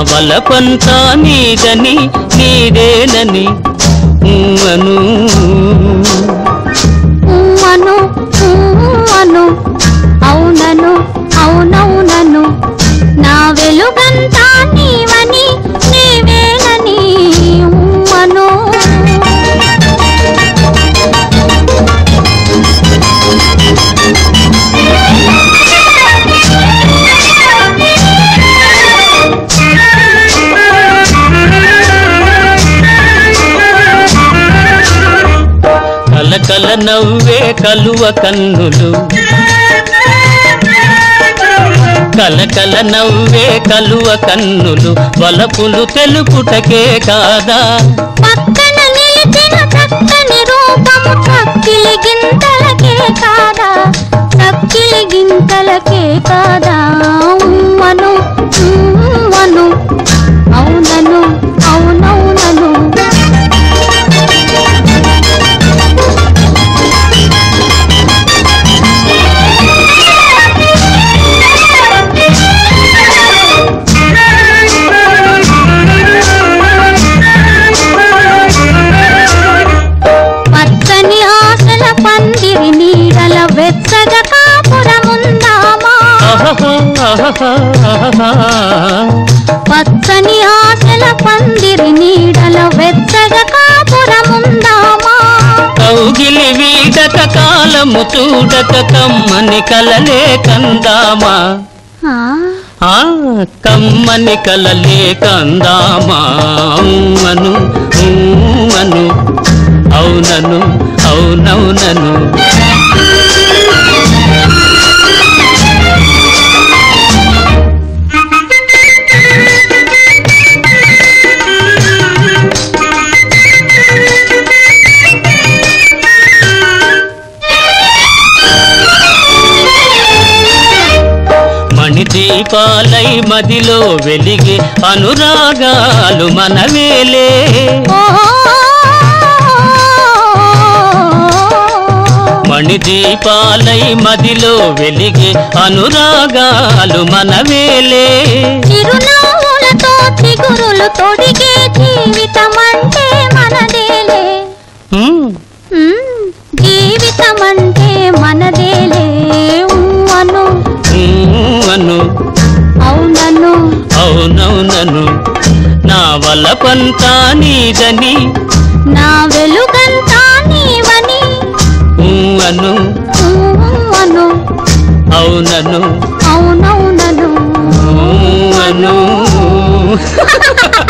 వలపంతా నీదని నీదేనని అను అను అను అవునను అవునవునను నా వెలుగంతా నీవని నీవేనని అను కలకల నవ్వే కలువ కన్నులు కలకల నవ్వే కలువ కన్నులు వలపులు తెలుపుటకే కాదా పక్కన నిలిచిన చక్కని రూపము చక్కిలి గింతలకే కాదా చక్కిలి గింతలకే కాదా ఉమ్మను ఉమ్మను అవునను అవునవునను పచ్చని ఆశల పందిరి నీడల వెచ్చగ కాపురముందామా ఆహాహా, ఆహాహా, ఆహాహా. పచ్చని ఆశల పందిరి నీడల వెచ్చగ కాపురముందామా కౌగిలి వీడక కాలము చూడక కమ్మని కలలే కందామా ఆ, ఆ కమ్మని కలలే కందామా అను అను అవునను అవునవునను మణిదీపాలై మదిలో వెలిగే అనురాగాలు మనవేలే ఓ, మణిదీపాలై మదిలో వెలిగే అనురాగాలు మనవేలే చిరునవ్వులతో చిగురులు తొడిగే జీవితమంటే మనదేలే హ్మ్, ఉమ్, జీవితమంటే మనదేలే అను హ్మ్ అను అవునను అవునవునను నా వలపంతా నీదని నా వెలుగంతా నీవని హ్మ్ అను ఉమ్, అను అవునను అవునవునను హ్మ్ అను